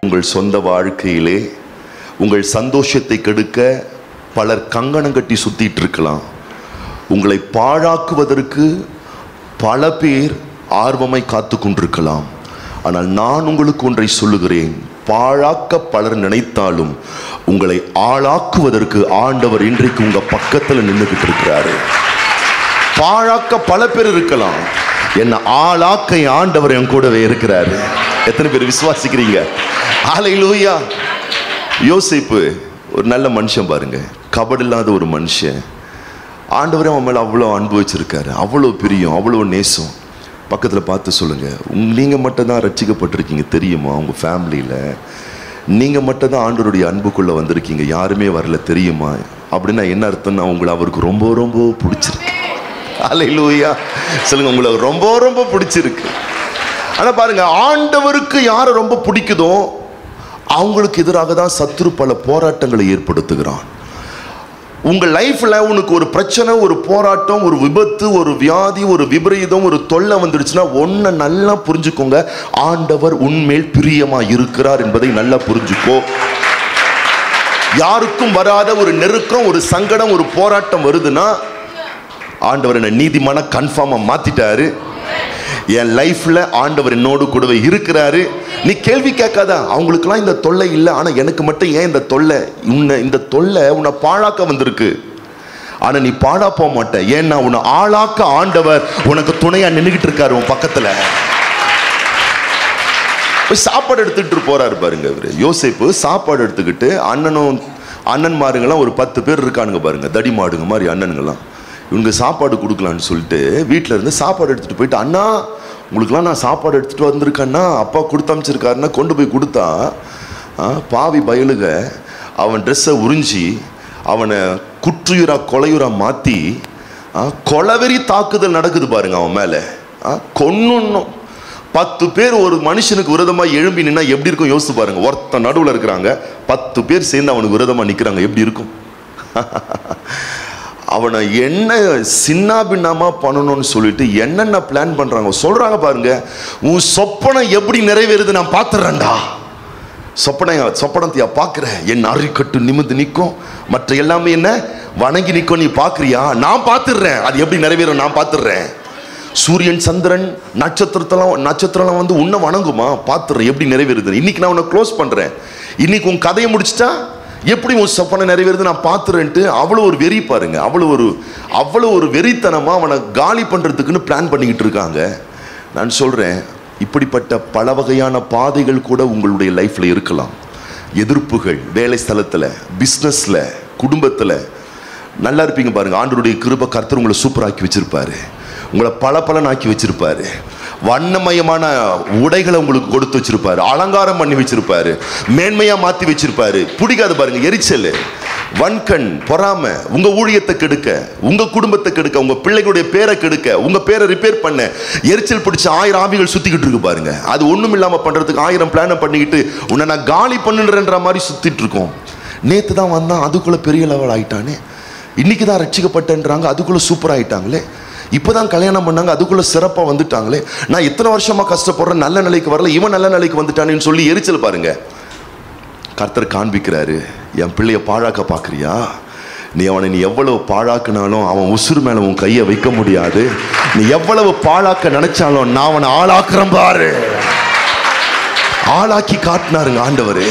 உங்கள் சொந்த வாழ்க்கையிலே உங்கள் சந்தோஷத்தை கெடுக்க பலர் கங்கணம் கட்டி சுத்திட்டு இருக்கலாம் உங்களை பாழாக்குவதற்கு பல பேர் ஆர்வமாய் காத்து கொண்டிருக்கலாம் ஆனால் நான் உங்களுக்கு ஒன்றை சொல்லுகிறேன் பாழாக்க பலர் நினைத்தாலும் உங்களை ஆளாக்குவதற்கு ஆண்டவர் இன்றைக்கு உங்க பக்கத்துல நின்றுகிட்டு இருக்கிறாரு பாழாக்க பல பேர் இருக்கலாம் என்ன ஆளாக்க என் ஆண்டவர் என் கூடவே இருக்கிறாரு எத்தனை பேர் விசுவாசிக்கிறீங்க ஆலையிலூயா யோசிப்பு ஒரு நல்ல மனுஷன் பாருங்க கபடு இல்லாத ஒரு மனுஷன் ஆண்டவரே அவன் மேலே அவ்வளோ அன்பு வச்சிருக்காரு அவ்வளோ பிரியம் அவ்வளோ நேசம் பக்கத்தில் பார்த்து சொல்லுங்க உங் நீங்கள் மட்டும் தான் ரட்சிக்கப்பட்டிருக்கீங்க தெரியுமா உங்கள் ஃபேமிலியில் நீங்கள் மட்டும் தான் ஆண்டவருடைய அன்புக்குள்ளே வந்திருக்கீங்க யாருமே வரல தெரியுமா அப்படின்னா என்ன அர்த்தம்னா உங்களை அவருக்கு ரொம்ப ரொம்ப பிடிச்சிருக்கு அலையிலூயா சொல்லுங்க உங்களை ரொம்ப ரொம்ப பிடிச்சிருக்கு ஆனா பாருங்க ஆண்டவருக்கு யாரை ரொம்ப பிடிக்குதோ அவங்களுக்கு எதிராக தான் சத்துரு பல போராட்டங்களை ஏற்படுத்துகிறான் உங்க லைஃப்ல உனக்கு ஒரு பிரச்சனை ஒரு போராட்டம் ஒரு விபத்து ஒரு வியாதி ஒரு விபரீதம் ஒரு தொல்லை வந்துடுச்சுன்னா ஒன்றை நல்லா புரிஞ்சுக்கோங்க ஆண்டவர் உன்மேல் பிரியமா இருக்கிறார் என்பதை நல்லா புரிஞ்சுக்கோ யாருக்கும் வராத ஒரு நெருக்கம் ஒரு சங்கடம் ஒரு போராட்டம் வருதுன்னா ஆண்டவர் என்ன நீதிமான கன்ஃபார்மா மாத்திட்டாரு என் லைஃப்ல ஆண்டவர் என்னோடு கூடவே இருக்கிறாரு நீ கேள்வி கேட்காத அவங்களுக்குலாம் இந்த தொல்லை இல்லை ஆனா எனக்கு மட்டும் ஏன் இந்த தொல்லை உன்னை இந்த தொல்லை உன்னை பாழாக்க வந்திருக்கு ஆனா நீ பாழா போக மாட்ட ஏன்னா உன்னை ஆளாக்க ஆண்டவர் உனக்கு துணையா நின்றுகிட்டு இருக்காரு உன் பக்கத்துல போய் சாப்பாடு எடுத்துட்டு போறாரு பாருங்க இவரு யோசிப்பு சாப்பாடு எடுத்துக்கிட்டு அண்ணனும் அண்ணன்மாருங்கெல்லாம் ஒரு பத்து பேர் இருக்கானுங்க பாருங்க தடி மாடுங்க மாதிரி அண்ணனுங்கெல்லாம் இவனுக்கு சாப்பாடு கொடுக்கலான்னு சொல்லிட்டு வீட்டில் இருந்து சாப்பாடு எடுத்துட்டு போயிட்டு அண்ணா உங்களுக்குலாம் நான் சாப்பாடு எடுத்துட்டு வந்திருக்கேன்னா அப்பா கொடுத்து அமைச்சிருக்காருன்னா கொண்டு போய் கொடுத்தா ஆ, பாவி பயலுக அவன் ட்ரெஸ்ஸை உறிஞ்சி அவனை குற்றுயுரா கொலையுரா மாற்றி கொலவெறி தாக்குதல் நடக்குது பாருங்க அவன் மேலே கொன்னுன்னும் பத்து பேர் ஒரு மனுஷனுக்கு விரோதமாக எழும்பி நின்னா எப்படி இருக்கும் யோசிச்சு பாருங்க ஒருத்தன் நடுவில் இருக்கிறாங்க பத்து பேர் சேர்ந்து அவனுக்கு விரோதமாக நிற்கிறாங்க எப்படி இருக்கும் அவனை என்ன சின்ன பின்னமா பண்ணணும்னு சொல்லிட்டு என்னென்ன பிளான் பண்றாங்க சொல்றாங்க பாருங்க உன் சொப்பனம் எப்படி நிறைவேறுது நான் பார்த்துறேன்டா சொப்பனை சொப்பனத்தையா பார்க்குற என் அரிக்கட்டு நிமிந்து நிற்கும் மற்ற எல்லாமே என்ன வணங்கி நிற்கும் நீ பார்க்குறியா நான் பார்த்துடுறேன் அது எப்படி நிறைவேறும் நான் பார்த்துடுறேன் சூரியன் சந்திரன் நட்சத்திரத்தெல்லாம் நட்சத்திரம்லாம் வந்து உன்னை வணங்குமா பார்த்துடுறேன் எப்படி நிறைவேறுது இன்னைக்கு நான் உன்னை க்ளோஸ் பண்ணுறேன் இன்னைக்கு உன் கதையை முடிச்சிட்டா எப்படி உன் சொப்பனை நிறைவேறுது நான் பார்த்துறேன்ட்டு அவ்வளோ ஒரு வெறி பாருங்க அவ்வளோ ஒரு அவ்வளோ ஒரு வெறித்தனமாக அவனை காலி பண்ணுறதுக்குன்னு பிளான் பண்ணிக்கிட்டு இருக்காங்க நான் சொல்கிறேன் இப்படிப்பட்ட பல வகையான பாதைகள் கூட உங்களுடைய லைஃப்பில் இருக்கலாம் எதிர்ப்புகள் வேலை ஸ்தலத்தில் பிஸ்னஸில் குடும்பத்தில் நல்லா இருப்பீங்க பாருங்க ஆண்டவருடைய கிருப கர்த்தர் உங்களை சூப்பராக்கி வச்சிருப்பாரு உங்களை பல ஆக்கி வச்சிருப்பாரு வண்ணமயமான உடைகளை உங்களுக்கு கொடுத்து வச்சிருப்பாரு அலங்காரம் பண்ணி வச்சிருப்பாரு மேன்மையா மாத்தி வச்சிருப்பாரு பிடிக்காது பாருங்க எரிச்சல் வன்கண் பொறாம உங்க ஊழியத்தை கெடுக்க உங்க குடும்பத்தை கெடுக்க உங்க பிள்ளைகளுடைய பேரை கெடுக்க உங்க பேரை ரிப்பேர் பண்ண எரிச்சல் பிடிச்ச ஆயிரம் ஆவிகள் சுத்திக்கிட்டு இருக்கு பாருங்க அது ஒண்ணும் இல்லாம பண்றதுக்கு ஆயிரம் பிளானை பண்ணிக்கிட்டு உன்னை நான் காலி பண்ணுன்றன்ற மாதிரி சுத்திட்டு இருக்கோம் நேத்து தான் வந்தான் அதுக்குள்ள பெரிய லெவல் ஆயிட்டானே இன்னைக்கு தான் ரட்சிக்கப்பட்டேன்றாங்க அதுக்குள்ள சூப்பர் ஆயிட்டாங்களே இப்போதான் கல்யாணம் பண்ணாங்க அதுக்குள்ள சிறப்பா வந்துட்டாங்களே நான் இத்தனை வருஷமா கஷ்டப்படுறேன் நல்ல நிலைக்கு வரல இவன் நல்ல நிலைக்கு வந்துட்டானேன்னு சொல்லி எரிச்சல் பாருங்க கர்த்தர் காண்பிக்கிறாரு என் பிள்ளைய பாழாக்க பார்க்கறியா நீ அவனை நீ எவ்வளவு பாழாக்குனாலும் அவன் உசுறு மேல உன் கையை வைக்க முடியாது நீ எவ்வளவு பாழாக்க நினைச்சாலும் நான் அவனை ஆளாக்குறேன் பாரு ஆளாக்கி காட்டினாருங்க ஆண்டவரு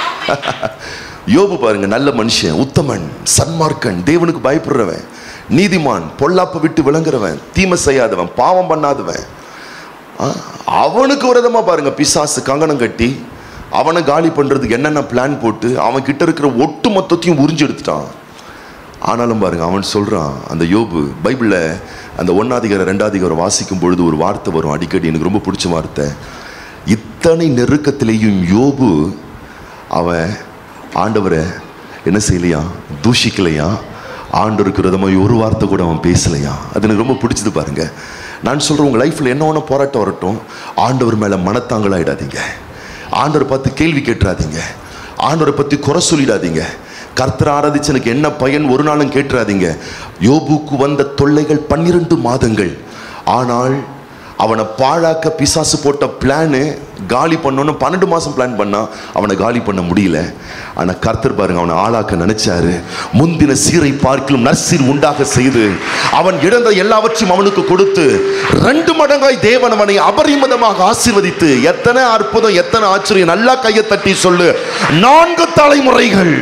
யோபு பாருங்க நல்ல மனுஷன் உத்தமன் சன்மார்க்கன் தேவனுக்கு பயப்படுறவன் நீதிமான் பொல்லாப்ப விட்டு விளங்குறவன் தீமை செய்யாதவன் பாவம் பண்ணாதவன் ஆ, அவனுக்கு விரதமா பாருங்க பிசாசு கங்கணம் கட்டி அவனை காலி பண்றதுக்கு என்னென்ன பிளான் போட்டு அவன் கிட்ட இருக்கிற ஒட்டு மொத்தத்தையும் உறிஞ்சு எடுத்துட்டான் ஆனாலும் பாருங்க அவன் சொல்றான் அந்த யோபு பைபிள்ல அந்த ஒன்னாதிகார ரெண்டாதிகாரம் வாசிக்கும் பொழுது ஒரு வார்த்தை வரும் அடிக்கடி எனக்கு ரொம்ப பிடிச்ச வார்த்தை இத்தனை நெருக்கத்திலேயும் யோபு அவன் ஆண்டவரை என்ன செய்யலையா தூஷிக்கலையா ஆண்டவருக்கு விரதமாக ஒரு வார்த்தை கூட அவன் பேசலையா அது எனக்கு ரொம்ப பிடிச்சது பாருங்க நான் சொல்றேன் உங்க லைஃப்ல என்ன ஒன்று போராட்டம் வரட்டும் ஆண்டவர் மேல மனத்தாங்கலாயிடாதீங்க ஆண்டவரை பார்த்து கேள்வி கேட்டுறாதீங்க ஆண்டவரை பத்தி குறை சொல்லிடாதீங்க கர்த்தர் ஆராதிச்சு எனக்கு என்ன பயன் ஒரு நாளும் கேட்டுறாதீங்க யோபுக்கு வந்த தொல்லைகள் பன்னிரண்டு மாதங்கள் ஆனால் அவனை பாழாக்க பிசாசு போட்ட பிளானு காலி பண்ணணும்னு பன்னெண்டு மாசம் பிளான் பண்ணா அவனை காலி பண்ண முடியல ஆனா கர்த்தர் பாருங்க அவனை ஆளாக்க நினைச்சாரு முந்தின சீரை பார்க்கிலும் நற்சீர் உண்டாக செய்து அவன் இழந்த எல்லாவற்றையும் அவனுக்கு கொடுத்து ரெண்டு மடங்காய் தேவன் அவனை அபரிமிதமாக ஆசீர்வதித்து எத்தனை அற்புதம் எத்தனை ஆச்சரியம் நல்லா கையை தட்டி சொல்லு நான்கு தலைமுறைகள்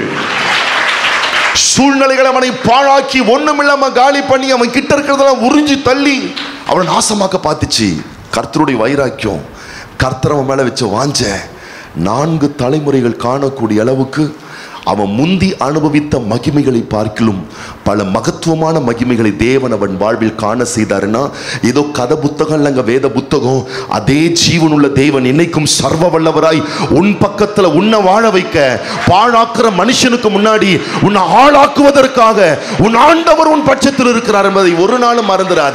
சூழ்நிலைகள் அவனை பாழாக்கி ஒண்ணுமில்லாம காலி பண்ணி அவன் கிட்ட இருக்கிறதெல்லாம் உறிஞ்சி தள்ளி அவனை நாசமாக்க பார்த்துச்சு கர்த்தருடைய வைராக்கியம் கர்த்தர் அவன் மேல வச்ச வாஞ்ச நான்கு தலைமுறைகள் காணக்கூடிய அளவுக்கு அவன் முந்தி அனுபவித்த மகிமைகளை பார்க்கிலும் பல மகத்துவமான மகிமைகளை தேவன் அவன் வாழ்வில் காண செய்தாருன்னா ஏதோ கதை புத்தகம் இல்லைங்க வேத புத்தகம் அதே ஜீவனுள்ள தேவன் என்னைக்கும் சர்வ வல்லவராய் உன் பக்கத்துல உன்னை வாழ வைக்க பாழாக்குற மனுஷனுக்கு முன்னாடி உன்னை ஆளாக்குவதற்காக உன் ஆண்டவர் உன் பட்சத்தில் இருக்கிறார் என்பதை ஒரு நாளும் மறந்துடாத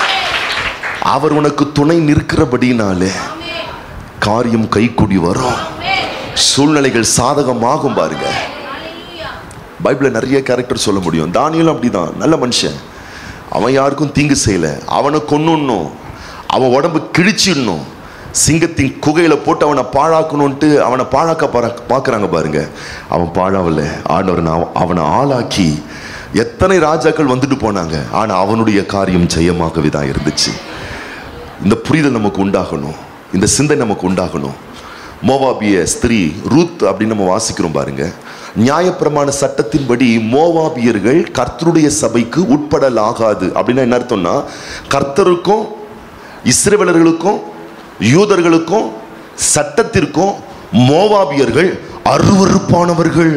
அவர் உனக்கு துணை நிற்கிறபடினாலே காரியம் கைக்கூடி வரும் சூழ்நிலைகள் சாதகமாகும் பாருங்க பைபிளில் நிறைய கேரக்டர் சொல்ல முடியும் தானியலும் அப்படிதான் நல்ல மனுஷன் அவன் யாருக்கும் தீங்கு செய்யல அவனை கொன்னுடணும் அவன் உடம்பு கிழிச்சிடணும் சிங்கத்தின் குகையில போட்டு அவனை பாழாக்கணும்ட்டு அவனை பாழாக்க பார- பார்க்கறாங்க பாருங்க அவன் பாழாவல ஆண்டவர் நான் அவனை ஆளாக்கி எத்தனை ராஜாக்கள் வந்துட்டு போனாங்க ஆனா அவனுடைய காரியம் ஜெயமாகவே தான் இருந்துச்சு இந்த புரிதல் நமக்கு உண்டாகணும் இந்த சிந்தை நமக்கு உண்டாகணும் மோவாபிய ஸ்திரீ ரூத் அப்படின்னு நம்ம வாசிக்கிறோம் பாருங்க நியாயப்பிரமாண சட்டத்தின்படி மோவாபியர்கள் கர்த்தருடைய சபைக்கு உட்படலாகாது அப்படின்னா என்ன அர்த்தம்னா கர்த்தருக்கும் இஸ்ரவேலர்களுக்கும் யூதர்களுக்கும் சட்டத்திற்கும் மோவாபியர்கள் அருவருப்பானவர்கள்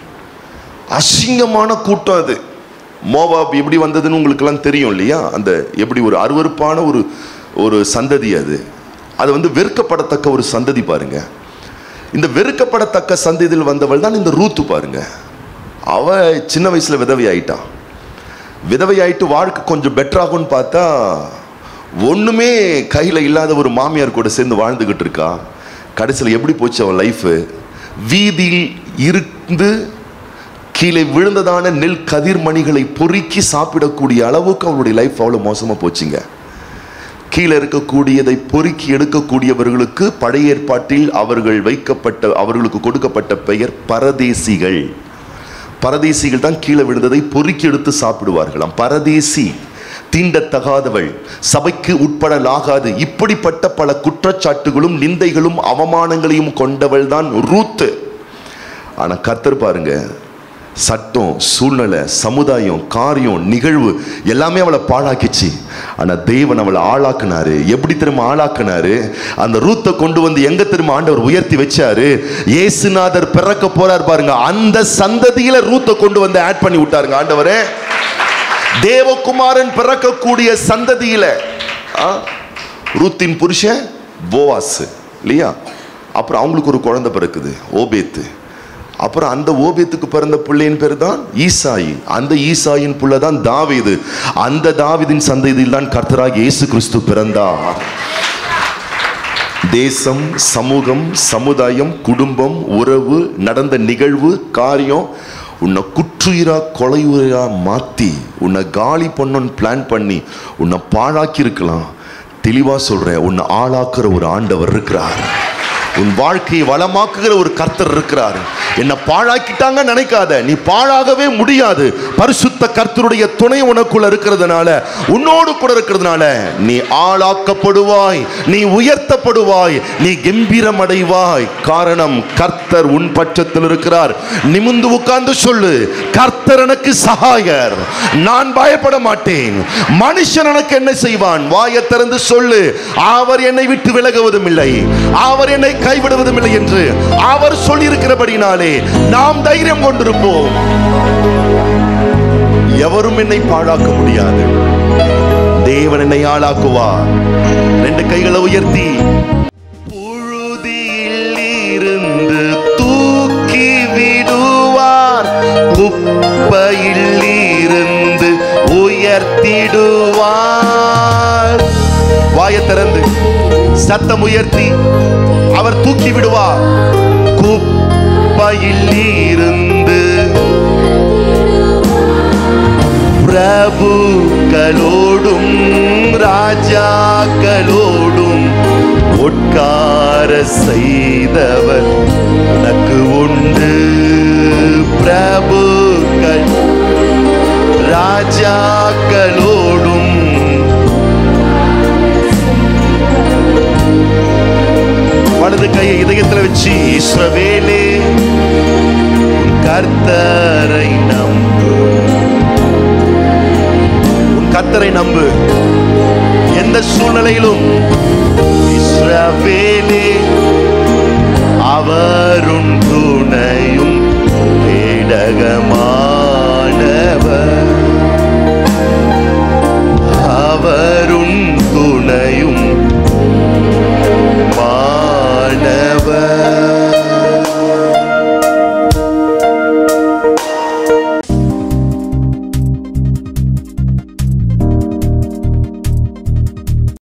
அசிங்கமான கூட்டம் அது மோவாப் எப்படி வந்ததுன்னு உங்களுக்கெல்லாம் தெரியும் இல்லையா அந்த எப்படி ஒரு அருவருப்பான ஒரு ஒரு சந்ததி அது அது வந்து வெறுக்கப்படத்தக்க ஒரு சந்ததி பாருங்க இந்த வெறுக்கப்படத்தக்க சந்ததியில் வந்தவள் தான் இந்த ரூத்து பாருங்க அவ சின்ன வயசுல விதவை ஆயிட்டான் விதவை ஆயிட்டு வாழ்க்கை கொஞ்சம் பெட்டராகும்னு பார்த்தா ஒண்ணுமே கையில இல்லாத ஒரு மாமியார் கூட சேர்ந்து வாழ்ந்துகிட்டு இருக்கா கடைசியில் எப்படி போச்சு அவன் லைஃப் வீதியில் இருந்து கீழே விழுந்ததான நெல் கதிர்மணிகளை பொறுக்கி சாப்பிடக்கூடிய அளவுக்கு அவளுடைய லைஃப் அவ்வளோ மோசமாக போச்சுங்க கீழே இருக்கக்கூடியதை பொறுக்கி எடுக்கக்கூடியவர்களுக்கு பழைய ஏற்பாட்டில் அவர்கள் வைக்கப்பட்ட அவர்களுக்கு கொடுக்கப்பட்ட பெயர் பரதேசிகள் பரதேசிகள் தான் கீழே விழுந்ததை பொறுக்கி எடுத்து சாப்பிடுவார்களாம் பரதேசி தீண்டத்தகாதவள் சபைக்கு உட்படலாகாது இப்படிப்பட்ட பல குற்றச்சாட்டுகளும் நிந்தைகளும் அவமானங்களையும் கொண்டவள் தான் ரூத்து ஆனா கர்த்தர் பாருங்க சட்டம் சூழ்நிலை சமுதாயம் காரியம் நிகழ்வு எல்லாமே அவளை பாழாக்கிச்சு ஆனா தேவன் அவளை ஆளாக்குனாரு எப்படி திரும்ப ஆளாக்குனாரு அந்த ரூத்தை கொண்டு வந்து எங்க திரும்ப ஆண்டவர் உயர்த்தி வச்சாரு இயேசுநாதர் பிறக்க போறார் பாருங்க அந்த சந்ததியில ரூத்தை கொண்டு வந்து ஆட் பண்ணி விட்டாருங்க ஆண்டவரே தேவகுமாரன் பிறக்கக்கூடிய சந்ததியில ஆ, ரூத்தின் புருஷன் போவாஸ் இல்லையா அப்புறம் அவங்களுக்கு ஒரு குழந்தை பிறக்குது ஓபேத்து அப்புறம் அந்த ஓபேத்துக்கு பிறந்த பிள்ளையின் பேர் தான் ஈசாயி அந்த ஈசாயின் புள்ள தான் தாவீது அந்த தாவீதின் சந்ததியில் தான் கர்த்தராக இயேசு கிறிஸ்து பிறந்தார் தேசம் சமூகம் சமுதாயம் குடும்பம் உறவு நடந்த நிகழ்வு காரியம் உன்னை குற்றுயிரா கொலையுயிரா மாத்தி உன்னை காலி பண்ணணும்னு பிளான் பண்ணி உன்னை பாழாக்கி இருக்கலாம் தெளிவா சொல்றேன் உன்னை ஆளாக்குற ஒரு ஆண்டவர் இருக்கிறார் உன் வாழ்க்கையை வளமாக்குகிற ஒரு கர்த்தர் இருக்கிறார் என்ன பாழாக்கிட்டாங்க நினைக்காத நீ பாழாகவே முடியாது பரிசுத்த கர்த்தருடைய துணை உனக்குள்ள இருக்கிறதுனால உன்னோடு கூட இருக்கிறதுனால நீ ஆளாக்கப்படுவாய் நீ உயர்த்தப்படுவாய் நீ கம்பீரம் அடைவாய் காரணம் கர்த்தர் உன் பட்சத்தில் இருக்கிறார் நிமிந்து உட்கார்ந்து சொல்லு கர்த்தர் எனக்கு சகாயர் நான் பயப்பட மாட்டேன் மனுஷன் எனக்கு என்ன செய்வான் வாயை திறந்து சொல்லு அவர் என்னை விட்டு விலகுவதும் இல்லை அவர் என்னை கைவிடுவதும் இல்லை என்று அவர் சொல்லியிருக்கிறபடினாலே நாம் தைரியம் கொண்டிருப்போம் எவரும் என்னை பாழாக்க முடியாது தேவன் என்னை ஆளாக்குவார் ரெண்டு கைகளை உயர்த்தி புழுதியில் இருந்து தூக்கி விடுவார் குப்பையில் இருந்து உயர்த்திடுவார் வாயை திறந்து சத்தம் உயர்த்தி அவர் தூக்கி விடுவார் குப்பையில் இருந்து பிரபுக்களோடும் ராஜாக்களோடும் உட்கார செய்தவர் உனக்கு உண்டு பிரபுக்கள் ராஜாக்களோடும் வலது கையை இதயத்துல வச்சு இஸ்ரவேலே உன் கர்த்தரை நம்பு உன் கர்த்தரை நம்பு எந்த சூழ்நிலையிலும் இஸ்ரவேலே அவருன் துணையும் கேடகம்